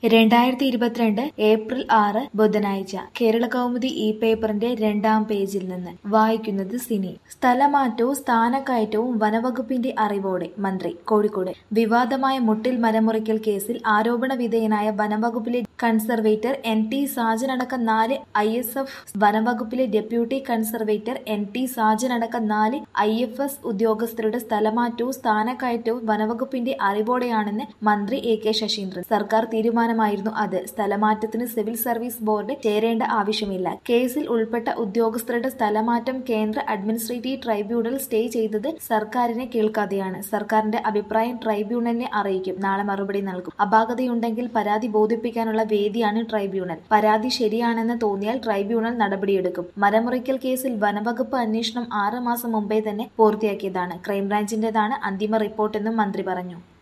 രണ്ടായിരത്തി ഇരുപത്തിരണ്ട് ഏപ്രിൽ ആറ് ബുധനാഴ്ച കേരള കൗമുദി ഈ പേപ്പറിന്റെ രണ്ടാം പേജിൽ നിന്ന് വായിക്കുന്നത് സിനി സ്ഥലമാറ്റവും സ്ഥാനക്കയറ്റവും വനവകുപ്പിന്റെ അറിവോടെ മന്ത്രി കോഴിക്കോട് വിവാദമായ മുട്ടിൽ മരമുറിക്കൽ കേസിൽ ആരോപണ വിധേയനായ വനവകുപ്പിലെ കൺസർവേറ്റർ എൻ ടി സാജൻ അടക്കം നാല് ഐ എസ് എഫ് വനവകുപ്പിലെ deputy conservator N T Sajan അടക്കം നാല് ഐ എഫ് എസ് ഉദ്യോഗസ്ഥരുടെ സ്ഥലമാറ്റവും സ്ഥാനക്കയറ്റവും വനവകുപ്പിന്റെ അറിവോടെയാണെന്ന് മന്ത്രി എ കെ ശശീന്ദ്രൻ സർക്കാർ തീരുമാനമായിരുന്നു അത് സ്ഥലമാറ്റത്തിന് സിവിൽ സർവീസ് ബോർഡ് ചേരേണ്ട ആവശ്യമില്ല കേസിൽ ഉൾപ്പെട്ട ഉദ്യോഗസ്ഥരുടെ സ്ഥലമാറ്റം കേന്ദ്ര അഡ്മിനിസ്ട്രേറ്റീവ് ട്രൈബ്യൂണൽ സ്റ്റേ ചെയ്തത് സർക്കാരിനെ കേൾക്കാതെയാണ് സർക്കാരിന്റെ അഭിപ്രായം ട്രൈബ്യൂണലിനെ അറിയിക്കും നാളെ മറുപടി നൽകും അപാകതയുണ്ടെങ്കിൽ പരാതി ബോധിപ്പിക്കാനുള്ള വേദിയാണ് ട്രൈബ്യൂണൽ പരാതി ശരിയാണെന്ന് തോന്നിയാൽ ട്രൈബ്യൂണൽ നടപടിയെടുക്കും മരമുറിക്കൽ കേസിൽ വനവകുപ്പ് അന്വേഷണം ആറ് മാസം മുമ്പേ തന്നെ പൂർത്തിയാക്കിയതാണ് ക്രൈംബ്രാഞ്ചിന്റേതാണ് അന്തിമ റിപ്പോർട്ടെന്നും മന്ത്രി പറഞ്ഞു